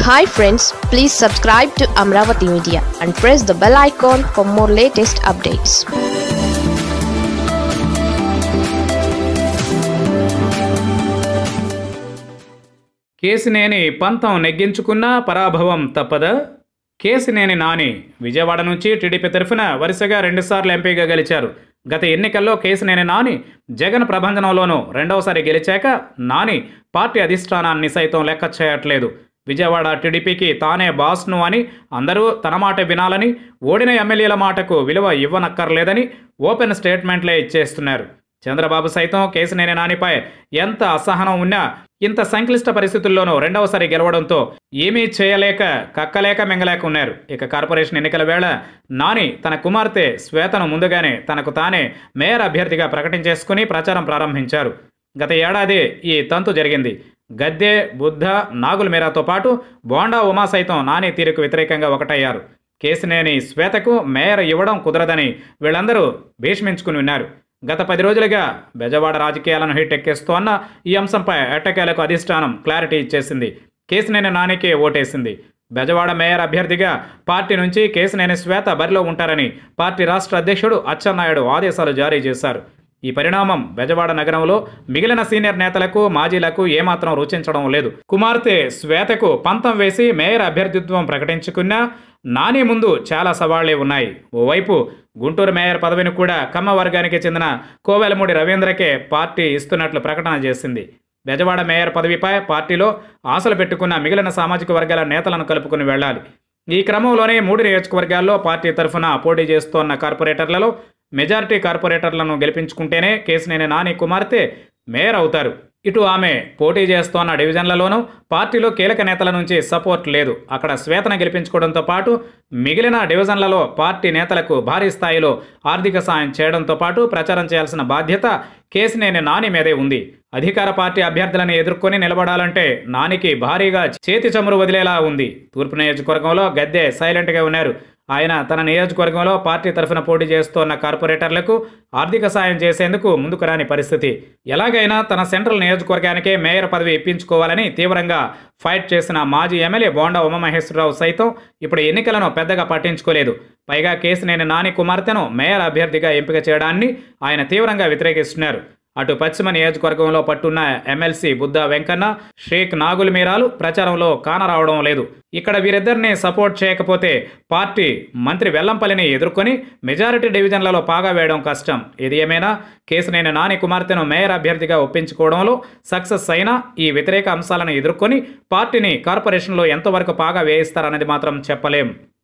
hi friends please subscribe to Amaravati media and press the bell icon for more latest updates Kesineni పంతం నెగ్గించుకున్నా పరాభవం తప్పదా కేసినేని నాని విజయవాడ నుంచి టీడీపీ తరఫున వరుసగా రెండుసార్లు ఎంపీగా గెలిచారు గత ఎన్నికల్లో కేసినేని నాని జగన్ ప్రభంజనంలోనూ రెండవసారి గెలిచాక నాని పార్టీ అధిష్టానాన్ని సైతం లెక్క చేయట్లేదు విజయవాడ టీడీపీకి తానే బాస్ను అని అందరూ తన మాట వినాలని ఓడిన ఎమ్మెల్యేల మాటకు విలువ ఇవ్వనక్కర్లేదని ఓపెన్ స్టేట్మెంట్లే ఇచ్చేస్తున్నారు చంద్రబాబు సైతం కేసినేని నానిపై ఎంత అసహనం ఉన్నా ఇంత సంక్లిష్ట పరిస్థితుల్లోనూ రెండవసారి గెలవడంతో ఏమీ చేయలేక కక్కలేక మింగలేక ఉన్నారు ఇక కార్పొరేషన్ ఎన్నికల వేళ నాని తన కుమార్తె శ్వేతను ముందుగానే తనకు తానే మేయర్ అభ్యర్థిగా ప్రకటించేసుకుని ప్రచారం ప్రారంభించారు గత ఏడాది ఈ తంతు జరిగింది గద్దె బుద్ధ నాగుల మీరాతో పాటు బోండా ఉమా సైతం నాని తీరుకు వ్యతిరేకంగా ఒకటయ్యారు కేసినేని శ్వేతకు మేయర్ ఇవ్వడం కుదరదని వీళ్ళందరూ భీష్మించుకుని ఉన్నారు గత పది రోజులుగా బెజవాడ రాజకీయాలను హిట్ ఎక్కిస్తోన్న ఈ అంశంపై ఎట్టకేలకు అధిష్టానం క్లారిటీ ఇచ్చేసింది కేసినేని నానికే ఓటేసింది బెజవాడ మేయర్ అభ్యర్థిగా పార్టీ నుంచి కేసినేని శ్వేత బరిలో ఉంటారని పార్టీ రాష్ట్ర అధ్యక్షుడు అచ్చెన్నాయుడు ఆదేశాలు జారీ చేశారు ఈ పరిణామం బెజవాడ నగరంలో మిగిలిన సీనియర్ నేతలకు మాజీలకు ఏమాత్రం రుచించడం లేదు కుమార్తె శ్వేతకు పంతం వేసి మేయర్ అభ్యర్థిత్వం ప్రకటించుకున్నా నాని ముందు చాలా సవాళ్లే ఉన్నాయి ఓవైపు గుంటూరు మేయర్ పదవిని కూడా కమ్మ వర్గానికి చెందిన కోవెలమూడి రవీంద్రకే పార్టీ ఇస్తున్నట్లు ప్రకటన చేసింది బెజవాడ మేయర్ పదవిపై పార్టీలో ఆశలు పెట్టుకున్న మిగిలిన సామాజిక వర్గాల నేతలను కలుపుకుని వెళ్ళాలి ఈ క్రమంలోనే మూడు నియోజకవర్గాల్లో పార్టీ తరఫున పోటీ చేస్తోన్న కార్పొరేటర్లలో మెజారిటీ కార్పొరేటర్లను గెలిపించుకుంటేనే కేసినేని నాని కుమార్తె మేయర్ అవుతారు ఇటు ఆమె పోటీ చేస్తోన్న డివిజన్లలోనూ పార్టీలో కీలక నేతల నుంచి సపోర్ట్ లేదు అక్కడ శ్వేతన గెలిపించుకోవడంతో పాటు మిగిలిన డివిజన్లలో పార్టీ నేతలకు భారీ స్థాయిలో ఆర్థిక సాయం చేయడంతో పాటు ప్రచారం చేయాల్సిన బాధ్యత కేసినేని నాని మీదే ఉంది అధికార పార్టీ అభ్యర్థులను ఎదుర్కొని నిలబడాలంటే నానికి భారీగా చేతి చమురు వదిలేలా ఉంది తూర్పు నియోజకవర్గంలో గద్దె సైలెంట్గా ఉన్నారు ఆయన తన నియోజకవర్గంలో పార్టీ తరఫున పోటీ చేస్తోన్న కార్పొరేటర్లకు ఆర్థిక సాయం చేసేందుకు ముందుకు రాని పరిస్థితి ఎలాగైనా తన సెంట్రల్ నియోజకవర్గానికే మేయర్ పదవి ఇప్పించుకోవాలని తీవ్రంగా ఫైట్ చేసిన మాజీ ఎమ్మెల్యే బోండా ఉమామహేశ్వరరావు సైతం ఇప్పుడు ఎన్నికలను పెద్దగా పట్టించుకోలేదు పైగా కేసినేని నాని కుమార్తెను మేయర్ అభ్యర్థిగా ఎంపిక చేయడాన్ని ఆయన తీవ్రంగా వ్యతిరేకిస్తున్నారు అటు పశ్చిమ నియోజకవర్గంలో పట్టున్న ఎమ్మెల్సీ బుద్ధా వెంకన్న షేక్ నాగుల్ మీరాలు ప్రచారంలో కానరావడం లేదు ఇక్కడ వీరిద్దరిని సపోర్ట్ చేయకపోతే పార్టీ మంత్రి వెల్లంపల్లిని ఎదుర్కొని మెజారిటీ డివిజన్లలో పాగా వేయడం కష్టం ఇది ఏమైనా కేసునైన నాని కుమార్తెను మేయర్ అభ్యర్థిగా ఒప్పించుకోవడంలో సక్సెస్ అయినా ఈ వ్యతిరేక అంశాలను ఎదుర్కొని పార్టీని కార్పొరేషన్లో ఎంతవరకు పాగా వేయిస్తారన్నది మాత్రం చెప్పలేం